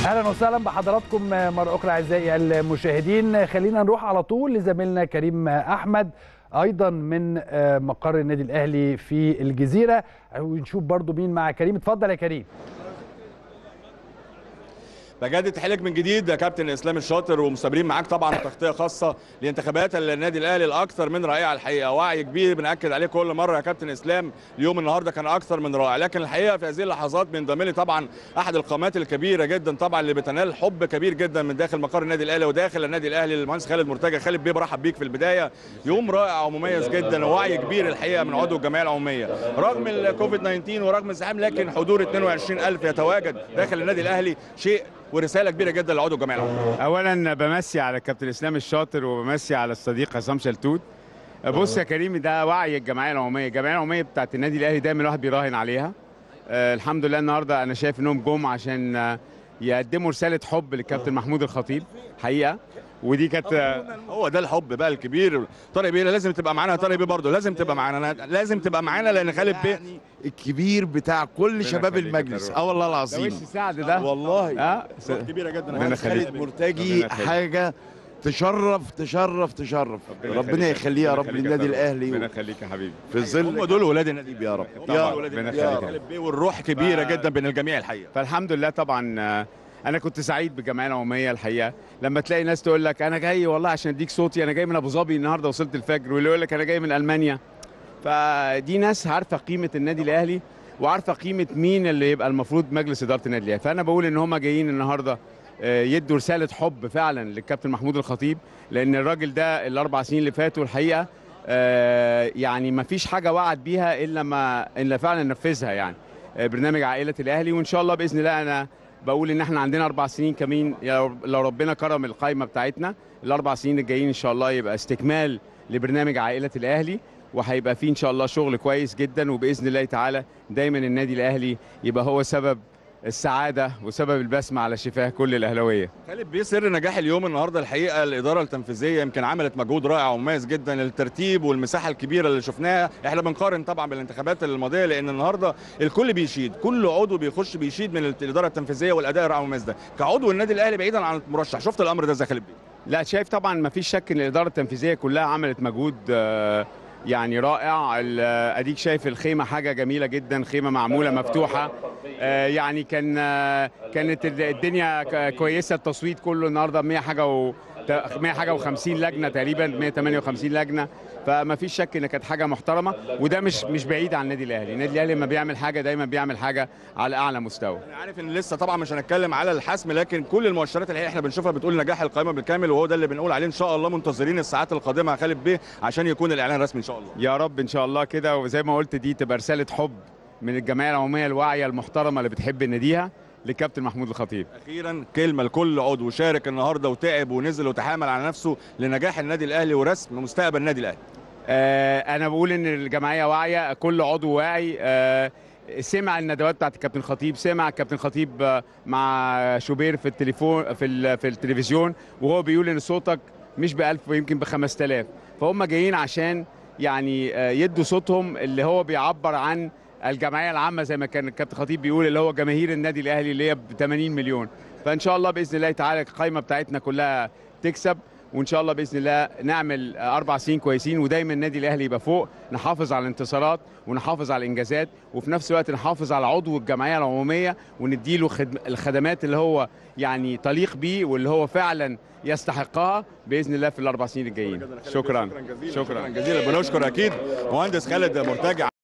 اهلا وسهلا بحضراتكم مره اخرى اعزائي المشاهدين خلينا نروح على طول لزميلنا كريم احمد ايضا من مقر النادي الاهلي في الجزيره ونشوف برضو مين مع كريم اتفضل يا كريم بجد تحيلك من جديد يا كابتن اسلام الشاطر ومستمرين معاك طبعا تغطيه خاصه لانتخابات النادي الاهلي الاكثر من رائعه الحقيقه وعي كبير بناكد عليه كل مره يا كابتن اسلام اليوم النهارده كان اكثر من رائع لكن الحقيقه في هذه اللحظات بينضم لي طبعا احد القامات الكبيره جدا طبعا اللي بتنال حب كبير جدا من داخل مقر النادي الاهلي وداخل النادي الاهلي المهندس خالد مرتجى خالد بيه برحب بيك في البدايه يوم رائع ومميز جدا ووعي كبير الحقيقه من عضو الجمعيه العموميه رغم الكوفيد 19 ورغم الزحام لكن حضور 22000 يتواجد داخل النادي الاهلي شيء ورساله كبيره جدا لعضو الجمعيه العموميه اولا بمسي على الكابتن اسلام الشاطر وبمسي على الصديق عصام شلتوت بص يا كريم ده وعي الجمعيه العموميه الجمعيه العموميه بتاعت النادي الاهلي دايما الواحد بيراهن عليها آه الحمد لله النهارده انا شايف انهم جم عشان آه يقدموا رساله حب للكابتن محمود الخطيب حقيقه ودي كانت هو ده الحب بقى الكبير طارق بيه لازم تبقى معانا طارق بيه برضه لازم تبقى معانا لازم تبقى معانا لان خالد بيه يعني الكبير بتاع كل شباب المجلس اه والله ده العظيم وش سعد ده والله اه روح كبيره جدا ربنا يا يخليك. خالد مرتجي ربنا يخليك. حاجه تشرف تشرف تشرف ربنا يخليه يا رب للنادي ربنا الاهلي يخليك يا حبيبي في ظل هم دول ولاد النادي يا رب طبعا يا ولاد ربنا النادي يخليك. خالد بيه والروح كبيره ف- جدا بين الجميع الحقيقه فالحمد لله طبعا آه، انا كنت سعيد بالجمعيه العموميه الحقيقه لما تلاقي ناس تقول لك انا جاي والله عشان اديك صوتي انا جاي من ابو ظبي النهارده وصلت الفجر واللي يقول لك انا جاي من المانيا فدي ناس عارفه قيمه النادي الاهلي وعارفه قيمه مين اللي يبقى المفروض مجلس اداره النادي الاهلي فانا بقول ان هم جايين النهارده آه، يدوا رساله حب فعلا للكابتن محمود الخطيب لان الراجل ده الاربع سنين اللي فاتوا الحقيقه آه، يعني ما فيش حاجه وعد بيها الا ما الا فعلا نفذها يعني آه، برنامج عائله الاهلي وان شاء الله باذن الله انا بقول ان احنا عندنا اربع سنين كمان يا رب- لو ربنا كرم القائمه بتاعتنا الاربع سنين الجايين ان شاء الله يبقى استكمال لبرنامج عائله الاهلي وهيبقى فيه ان شاء الله شغل كويس جدا وباذن الله تعالى دايما النادي الاهلي يبقى هو سبب السعاده وسبب البسمه على شفاه كل الاهلاويه خالد بيه سر نجاح اليوم النهارده الحقيقه الاداره التنفيذيه يمكن عملت مجهود رائع ومميز جدا الترتيب والمساحه الكبيره اللي شفناها احنا بنقارن طبعا بالانتخابات الماضيه لان النهارده الكل بيشيد كل عضو بيخش بيشيد من الاداره التنفيذيه والاداء الرائع والمميز ده كعضو النادي الاهلي بعيدا عن المرشح شفت الامر ده ازاي خالد بيه لا شايف طبعا ما فيش شك ان الاداره التنفيذيه كلها عملت مجهود آه، يعني رائع ال- آه، اديك شايف الخيمه حاجه جميله جدا خيمه معموله مفتوحه آه، يعني كان آه، كانت ال- الدنيا ك- كويسه التصويت كله النهارده 100 حاجه و 100 حاجه و50 لجنه تقريبا 158 لجنه فما فيش شك ان كانت حاجه محترمه وده مش مش بعيد عن النادي الاهلي النادي الاهلي لما بيعمل حاجه دايما بيعمل حاجه على اعلى مستوى انا عارف ان لسه طبعا مش هنتكلم على الحسم لكن كل المؤشرات اللي احنا بنشوفها بتقول نجاح القائمه بالكامل وهو ده اللي بنقول عليه ان شاء الله منتظرين الساعات القادمه يا خالد بيه عشان يكون الاعلان رسمي ان شاء الله يا رب ان شاء الله كده وزي ما قلت دي تبقى رساله حب من الجمعيه العموميه الواعيه المحترمه اللي بتحب ناديها لكابتن محمود الخطيب اخيرا كلمه لكل عضو شارك النهارده وتعب ونزل وتحامل على نفسه لنجاح النادي الاهلي ورسم مستقبل النادي الاهلي آه انا بقول ان الجمعيه واعيه كل عضو واعي آه سمع الندوات بتاعت الكابتن خطيب سمع الكابتن خطيب آه، مع شوبير في التليفون في ال- في التلفزيون وهو بيقول ان صوتك مش ب 1000 ويمكن ب 5000 فهم جايين عشان يعني آه، يدوا صوتهم اللي هو بيعبر عن الجمعيه العامه زي ما كان الكابتن خطيب بيقول اللي هو جماهير النادي الاهلي اللي هي ب 80 مليون فان شاء الله باذن الله تعالى القائمه بتاعتنا كلها تكسب وان شاء الله باذن الله نعمل اربع سنين كويسين ودايما النادي الاهلي يبقى فوق نحافظ على الانتصارات ونحافظ على الانجازات وفي نفس الوقت نحافظ على عضو الجمعيه العموميه ونديله خدم الخدمات اللي هو يعني تليق بيه واللي هو فعلا يستحقها باذن الله في الاربع سنين الجايين شكرا شكرا جزيلا بنشكر اكيد مهندس خالد مرتجع